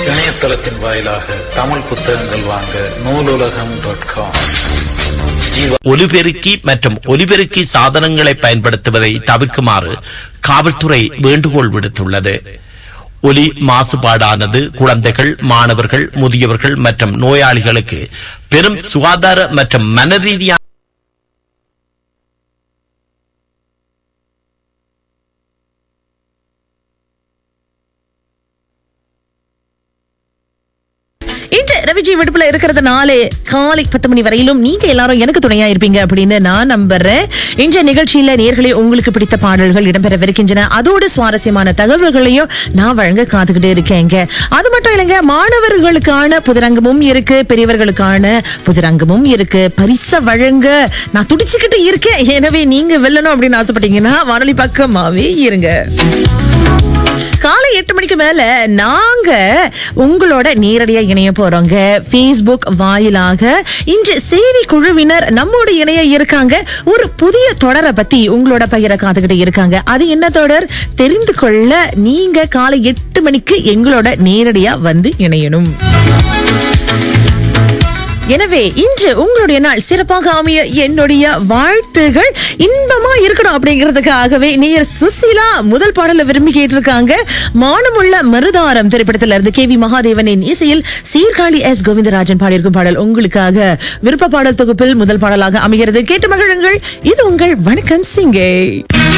இணையதளத்தின் வாயிலாக தமிழ் புத்தகங்கள் வாங்க நூலுலகம் டாட் காம் ஜீவா ஒலிபெருக்கி மற்றும் ஒலிபெருக்கி சாதனங்களை பயன்படுத்துவதை தவிர்க்குமாறு காவல்துறை வேண்டுகோள் விடுத்துள்ளது ஒலி மாசுபாடானது குழந்தைகள் மாணவர்கள் முதியவர்கள் மற்றும் நோயாளிகளுக்கு பெரும் சுகாதார மற்றும் மனரீதியான இன்று ரவிஜி விடுப்புல இருக்கிறதுனால காலை பத்து மணி வரையிலும் நீங்க எல்லாரும் எனக்கு துணையா இருப்பீங்க அப்படின்னு நான் நம்புறேன் இன்றைய நிகழ்ச்சியில நேர்களை உங்களுக்கு பிடித்த பாடல்கள் இடம்பெறவிருக்கின்றன அதோடு சுவாரஸ்யமான தகவல்களையும் நான் வழங்க காத்துக்கிட்டு இருக்கேங்க அது மட்டும் இல்லைங்க மாணவர்களுக்கான புதிரங்கமும் இருக்கு பெரியவர்களுக்கான புதிரங்கமும் இருக்கு பரிச வழங்க நான் துடிச்சுக்கிட்டு இருக்கேன் எனவே நீங்க வெல்லணும் அப்படின்னு ஆசைப்பட்டீங்கன்னா வானொலி பக்கமாவே இருங்க காலை எட்டு மணிக்கு மேல நாங்க உங்களோட நேரடியா இணைய போறோங்க Facebook வாயிலாக இன்று செய்தி குழுவினர் நம்மோட இணைய இருக்காங்க ஒரு புதிய தொடரை பத்தி உங்களோட பகிர காத்துக்கிட்டு இருக்காங்க அது என்ன தொடர் தெரிந்து கொள்ள நீங்க காலை எட்டு மணிக்கு எங்களோட நேரடியா வந்து இணையணும் எனவே இன்று உங்களுடைய நாள் சிறப்பாக அமைய என்னுடைய வாழ்த்துகள் இன்பமா இருக்கணும் அப்படிங்கிறதுக்காகவே நேயர் சுசிலா முதல் பாடல விரும்பி கேட்டிருக்காங்க மானமுள்ள மருதாரம் திரைப்படத்துல இருந்து கே வி மகாதேவனின் இசையில் சீர்காழி எஸ் கோவிந்தராஜன் பாடியிருக்கும் பாடல் உங்களுக்காக விருப்ப பாடல் தொகுப்பில் முதல் பாடலாக அமைகிறது கேட்டு மகிழுங்கள் இது உங்கள் வணக்கம் சிங்கை